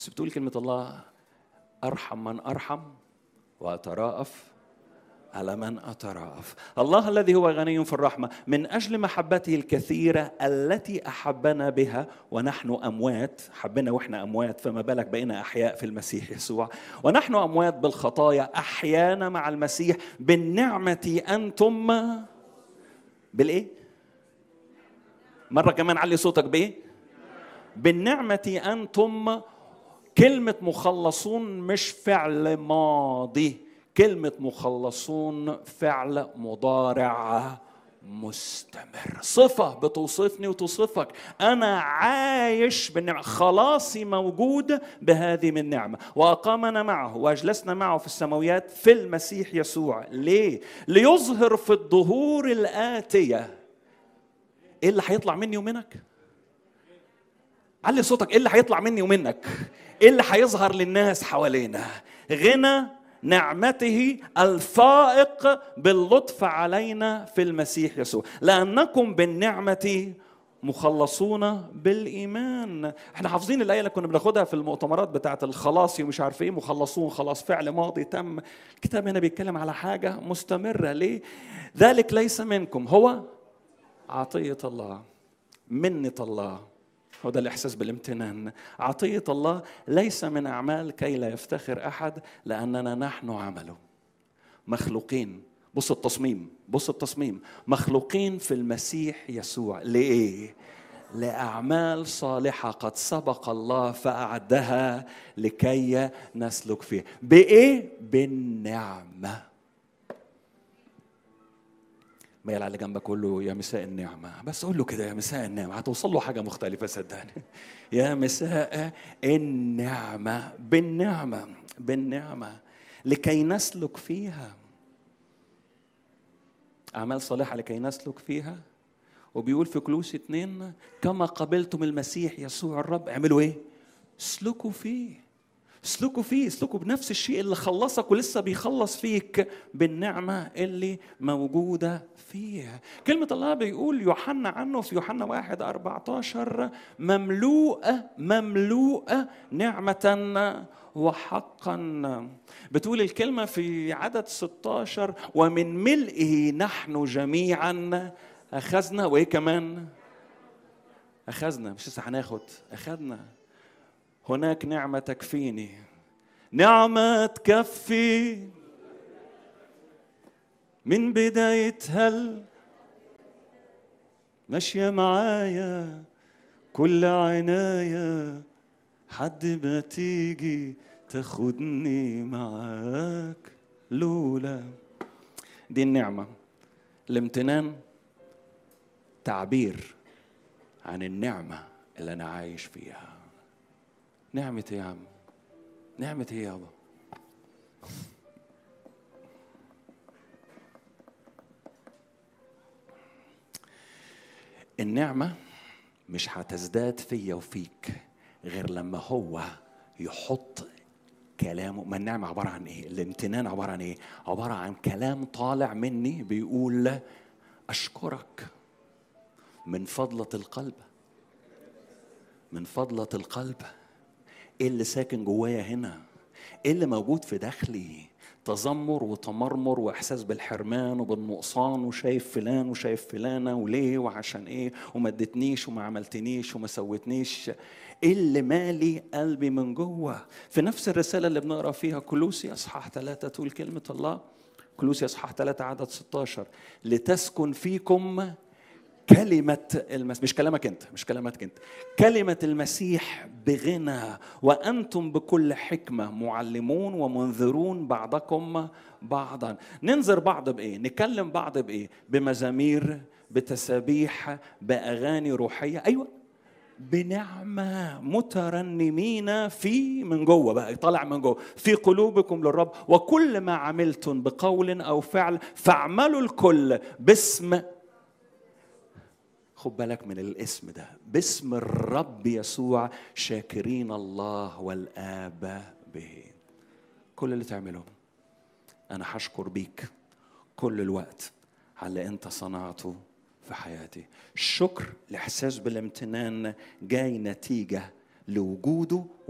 بس بتقول كلمة الله أرحم من أرحم وأتراءف على من أتراءف الله الذي هو غني في الرحمة من أجل محبته الكثيرة التي أحبنا بها ونحن أموات حبنا وإحنا أموات فما بالك بقينا أحياء في المسيح يسوع ونحن أموات بالخطايا أحيانا مع المسيح بالنعمة أنتم بالإيه؟ مرة كمان علي صوتك بإيه؟ بالنعمة أنتم كلمة مخلصون مش فعل ماضي كلمة مخلصون فعل مضارع مستمر صفة بتوصفني وتوصفك أنا عايش بالنعمة خلاصي موجود بهذه من نعمة وأقامنا معه وأجلسنا معه في السماويات في المسيح يسوع ليه؟ ليظهر في الظهور الآتية إيه اللي هيطلع مني ومنك؟ علي صوتك إيه اللي هيطلع مني ومنك؟ إيه اللي هيظهر للناس حوالينا؟ غنى نعمته الفائق باللطف علينا في المسيح يسوع لانكم بالنعمه مخلصون بالايمان احنا حافظين الايه اللي كنا بناخدها في المؤتمرات بتاعه الخلاص ومش عارف ايه مخلصون خلاص فعل ماضي تم الكتاب هنا بيتكلم على حاجه مستمره ليه ذلك ليس منكم هو عطيه الله منه الله هو ده الإحساس بالامتنان عطية الله ليس من أعمال كي لا يفتخر أحد لأننا نحن عمله مخلوقين بص التصميم بص التصميم مخلوقين في المسيح يسوع لإيه؟ لأعمال صالحة قد سبق الله فأعدها لكي نسلك فيها بإيه؟ بالنعمة ميل على جنبك قول له يا مساء النعمة بس قول له كده يا مساء النعمة هتوصل له حاجة مختلفة صدقني يا مساء النعمة بالنعمة بالنعمة لكي نسلك فيها أعمال صالحة لكي نسلك فيها وبيقول في كلوس اتنين كما قبلتم المسيح يسوع الرب اعملوا ايه؟ اسلكوا فيه اسلكوا فيه اسلكوا بنفس الشيء اللي خلصك ولسه بيخلص فيك بالنعمة اللي موجودة فيه كلمة الله بيقول يوحنا عنه في يوحنا واحد أربعة عشر مملوءة مملوءة نعمة وحقا بتقول الكلمة في عدد 16 ومن ملئه نحن جميعا أخذنا وإيه كمان أخذنا مش لسه هناخد أخذنا هناك نعمة تكفيني نعمة تكفي من بدايتها ال... ماشية معايا كل عناية حد ما تيجي تاخدني معاك لولا دي النعمة الامتنان تعبير عن النعمة اللي أنا عايش فيها نعمة ايه يا عم؟ نعمة ايه يابا؟ النعمة مش هتزداد فيا وفيك غير لما هو يحط كلامه ما النعمة عبارة عن ايه؟ الامتنان عبارة عن ايه؟ عبارة عن كلام طالع مني بيقول أشكرك من فضلة القلب من فضلة القلب ايه اللي ساكن جوايا هنا ايه اللي موجود في داخلي تذمر وتمرمر واحساس بالحرمان وبالنقصان وشايف فلان وشايف فلانه وليه وعشان ايه وما ادتنيش وما عملتنيش وما سوتنيش ايه اللي مالي قلبي من جوه في نفس الرساله اللي بنقرا فيها كلوسي اصحاح ثلاثه تقول كلمه الله كلوسي اصحاح ثلاثه عدد 16 لتسكن فيكم كلمة المسيح مش كلامك أنت مش كلامك أنت كلمة المسيح بغنى وأنتم بكل حكمة معلمون ومنذرون بعضكم بعضا ننذر بعض بإيه نكلم بعض بإيه بمزامير بتسابيح بأغاني روحية أيوة بنعمة مترنمين في من جوه بقى طالع من جوه في قلوبكم للرب وكل ما عملتم بقول أو فعل فاعملوا الكل باسم خد بالك من الاسم ده باسم الرب يسوع شاكرين الله والآب به كل اللي تعمله أنا هشكر بيك كل الوقت على اللي أنت صنعته في حياتي الشكر الإحساس بالامتنان جاي نتيجة لوجوده